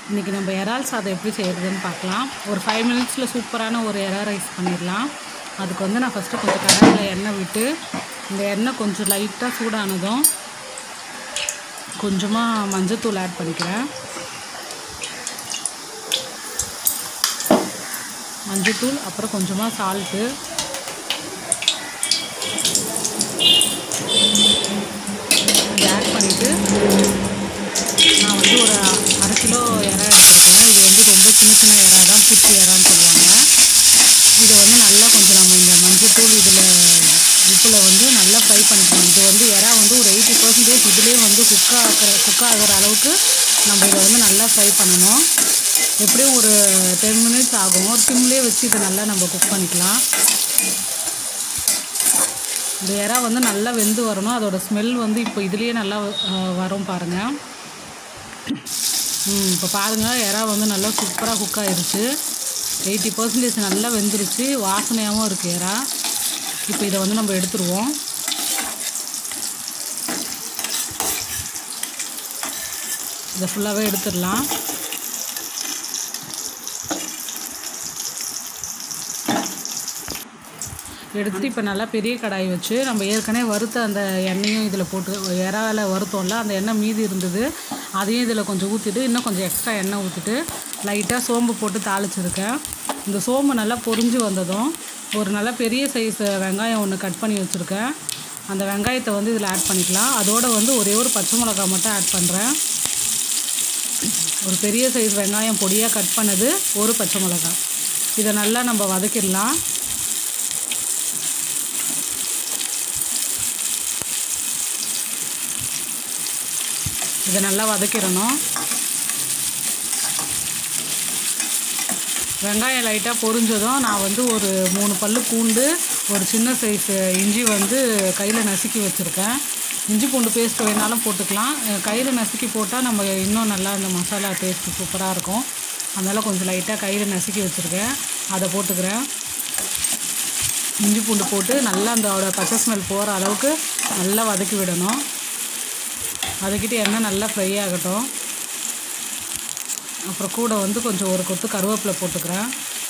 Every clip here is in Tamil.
இன்றைக்கி நம்ம இறால் சாதம் எப்படி செய்கிறதுன்னு பார்க்கலாம் ஒரு ஃபைவ் மினிட்ஸில் சூப்பரான ஒரு இறா ரைஸ் பண்ணிடலாம் அதுக்கு வந்து நான் ஃபஸ்ட்டு கொஞ்சம் கடாயில் எண்ணெய் விட்டு இந்த எண்ணெய் கொஞ்சம் லைட்டாக சூடானதும் கொஞ்சமாக மஞ்சத்தூள் ஆட் பண்ணிக்கிறேன் மஞ்சத்தூள் அப்புறம் கொஞ்சமாக சால்ட்டு இதை ஆட் பண்ணிவிட்டு நான் வந்து ஒரு அரை கிலோ இறா எடுத்திருக்கேன் இது வந்து ரொம்ப சின்ன சின்ன இறா தான் பூச்சி இறான்னு சொல்லுவாங்க இதை வந்து நல்லா கொஞ்சம் நம்ம இந்த மஞ்சத்தூள் இதில் உப்பில் வந்து நல்லா ஃப்ரை பண்ணிக்கணும் இது வந்து இறா வந்து ஒரு எயிட்டி பர்சன்டேஜ் இதுலேயே வந்து குக் ஆகிற குக் ஆகிற அளவுக்கு நம்ம இதை வந்து நல்லா ஃப்ரை பண்ணணும் எப்படியும் ஒரு டென் மினிட்ஸ் ஆகும் ஒரு சிம்லேயே வச்சு இதை நல்லா நம்ம குக் பண்ணிக்கலாம் இந்த இறா வந்து நல்லா வெந்து வரணும் அதோட ஸ்மெல் வந்து இப்போ இதுலேயே நல்லா அஹ், வரும் பாருங்கள் ம் இப்போ பாருங்கள் இறா வந்து நல்லா சூப்பராக குக் ஆயிருச்சு எயிட்டி பர்சன்டேஜ் நல்லா வெந்துருச்சு வாசனையாகவும் இருக்குது இறா இப்போ இதை வந்து நம்ம எடுத்துருவோம் இதை ஃபுல்லாகவே எடுத்துடலாம் எடுத்துட்டு இப்போ நல்லா பெரிய கடாய் வச்சு நம்ம ஏற்கனவே வறுத்த அந்த எண்ணெயும் இதில் போட்டு இறால வறுத்தோம்ல அந்த எண்ணெய் மீதி இருந்தது அதையும் இதில் கொஞ்சம் ஊற்றிட்டு இன்னும் கொஞ்சம் எக்ஸ்ட்ரா எண்ணெய் ஊற்றிட்டு லைட்டாக சோம்பு போட்டு தாளிச்சிருக்கேன் இந்த சோம்பு நல்லா பொரிஞ்சு வந்ததும் ஒரு நல்ல பெரிய சைஸ் வெங்காயம் ஒன்று கட் பண்ணி வச்சுருக்கேன் அந்த வெங்காயத்தை வந்து இதில் ஆட் பண்ணிக்கலாம் அதோட வந்து ஒரே ஒரு பச்சை மிளகாய் மட்டும் ஆட் பண்ணுறேன் ஒரு பெரிய சைஸ் வெங்காயம் பொடியாக கட் பண்ணது ஒரு பச்சை மிளகாய் இதை நல்லா நம்ம வதக்கிடலாம் இதை நல்லா வதக்கிடணும் வெங்காயம் லைட்டாக பொரிஞ்சதும் நான் வந்து ஒரு மூணு பல்லு பூண்டு ஒரு சின்ன சைஸ் இஞ்சி வந்து கையில் நசுக்கி வச்சுருக்கேன் இஞ்சி பூண்டு பேஸ்ட் வேணாலும் போட்டுக்கலாம் கையில் நசுக்கி போட்டால் நம்ம இன்னும் நல்லா அந்த மசாலா டேஸ்ட்டு சூப்பராக இருக்கும் அதனால் கொஞ்சம் லைட்டாக கையில் நசுக்கி வச்சுருக்கேன் அதை போட்டுக்கிறேன் இஞ்சி பூண்டு போட்டு நல்லா அந்த பச்சை ஸ்மெல் போகிற அளவுக்கு நல்லா வதக்கி விடணும் வதக்கிட்டு எண்ணெய் நல்லா ஃப்ரை ஆகட்டும் அப்புறம் கூட வந்து கொஞ்சம் ஒரு கொத்து கருவேப்பிலை போட்டுக்கிறேன்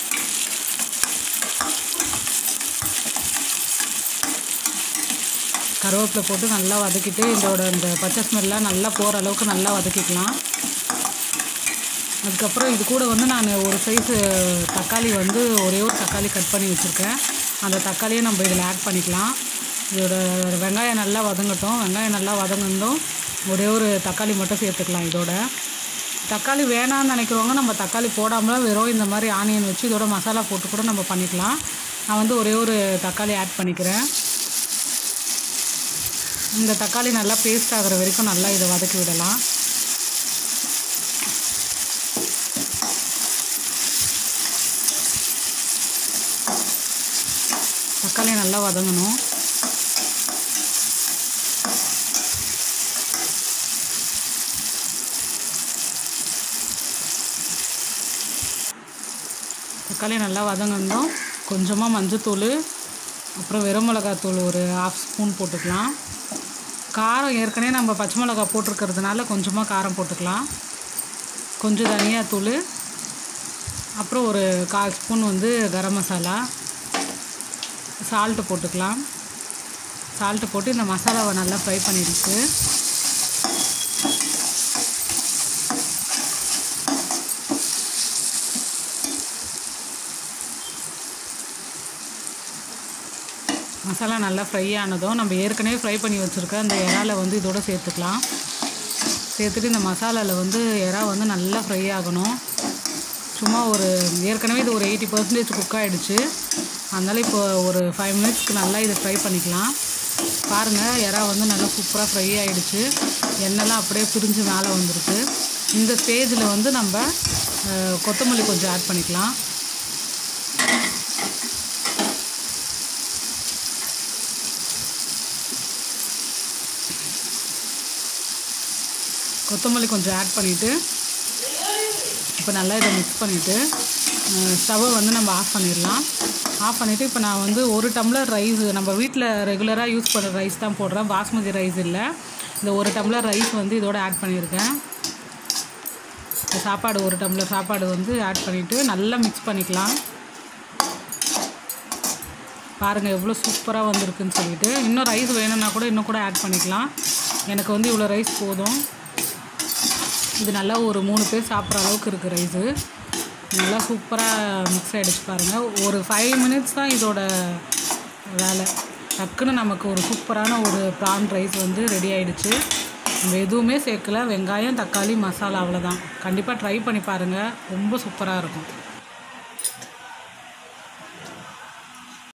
கருவேப்பிலை போட்டு நல்லா வதக்கிட்டு இதோட இந்த பச்சை ஸ்மெல்லாம் நல்லா போகிற அளவுக்கு நல்லா வதக்கிக்கலாம் அதுக்கப்புறம் இது கூட வந்து நான் ஒரு சைஸு தக்காளி வந்து ஒரே ஒரு தக்காளி கட் பண்ணி வச்சுருக்கேன் அந்த தக்காளியை நம்ம இதில் ஆட் பண்ணிக்கலாம் இதோட வெங்காயம் நல்லா வதங்கட்டும் வெங்காயம் நல்லா வதங்கணும் ஒரே ஒரு தக்காளி மட்டும் சேர்த்துக்கலாம் இதோட தக்காளி வேணாம்னு நினைக்கிறவங்க நம்ம தக்காளி போடாமல் வெறும் இந்த மாதிரி ஆனியன் வச்சு இதோட மசாலா போட்டு கூட நம்ம பண்ணிக்கலாம் நான் வந்து ஒரே ஒரு தக்காளி ஆட் பண்ணிக்கிறேன் இந்த தக்காளி நல்லா பேஸ்ட் ஆகிற வரைக்கும் நல்லா இதை வதக்கி விடலாம் தக்காளி நல்லா வதங்கணும் தக்காளி நல்லா வதங்கணும் கொஞ்சமாக மஞ்சத்தூள் அப்புறம் வெறும் மிளகாத்தூள் ஒரு ஹாஃப் ஸ்பூன் போட்டுக்கலாம் காரம் ஏற்கனவே நம்ம பச்சை மிளகா போட்டிருக்கிறதுனால கொஞ்சமாக காரம் போட்டுக்கலாம் கொஞ்சம் தனியாத்தூள் அப்புறம் ஒரு கால் ஸ்பூன் வந்து கரம் மசாலா சால்ட்டு போட்டுக்கலாம் சால்ட்டு போட்டு இந்த மசாலாவை நல்லா ஃப்ரை பண்ணிடுச்சு மசாலா நல்லா ஃப்ரை ஆனதும் நம்ம ஏற்கனவே ஃப்ரை பண்ணி வச்சுருக்க அந்த இறால வந்து இதோட சேர்த்துக்கலாம் சேர்த்துட்டு இந்த மசாலாவில் வந்து இறா வந்து நல்லா ஃப்ரை ஆகணும் சும்மா ஒரு ஏற்கனவே இது ஒரு எயிட்டி பர்சன்டேஜ் குக் ஆகிடுச்சு அதனால் இப்போ ஒரு ஃபைவ் மினிட்ஸ்க்கு நல்லா இதை ஃப்ரை பண்ணிக்கலாம் பாருங்கள் இறா வந்து நல்லா சூப்பராக ஃப்ரை ஆகிடுச்சு எண்ணெய்லாம் அப்படியே பிரிஞ்சு மேலே வந்திருக்கு இந்த ஸ்டேஜில் வந்து நம்ம அஹ், கொத்தமல்லி கொஞ்சம் ஆட் பண்ணிக்கலாம் கொத்தமல்லி கொஞ்சம் ஆட் பண்ணிவிட்டு இப்போ நல்லா இதை மிக்ஸ் பண்ணிவிட்டு ஸ்டவ்வை வந்து நம்ம ஆஃப் பண்ணிடலாம் ஆஃப் பண்ணிவிட்டு இப்போ நான் வந்து ஒரு டம்ளர் ரைஸ் நம்ம வீட்டில் ரெகுலராக யூஸ் பண்ணுற ரைஸ் தான் போடுறேன் பாஸ்மதி ரைஸ் இல்லை இந்த ஒரு டம்ளர் ரைஸ் வந்து இதோட ஆட் பண்ணியிருக்கேன் சாப்பாடு ஒரு டம்ளர் சாப்பாடு வந்து ஆட் பண்ணிவிட்டு நல்லா மிக்ஸ் பண்ணிக்கலாம் பாருங்கள் எவ்வளோ சூப்பராக வந்திருக்குன்னு சொல்லிட்டு இன்னும் ரைஸ் வேணும்னா கூட இன்னும் கூட ஆட் பண்ணிக்கலாம் எனக்கு வந்து இவ்வளோ ரைஸ் போதும் இது நல்லா ஒரு மூணு பேர் சாப்பிட்ற அளவுக்கு இருக்குது ரைஸு நல்லா சூப்பராக மிக்ஸ் ஆகிடுச்சு பாருங்கள் ஒரு ஃபைவ் மினிட்ஸ் தான் இதோட வேலை டக்குன்னு நமக்கு ஒரு சூப்பரான ஒரு ப்ரான் ரைஸ் வந்து ரெடி ஆயிடுச்சு நம்ம எதுவுமே சேர்க்கல வெங்காயம் தக்காளி மசாலா அவ்வளோதான் கண்டிப்பாக ட்ரை பண்ணி பாருங்கள் ரொம்ப சூப்பராக இருக்கும்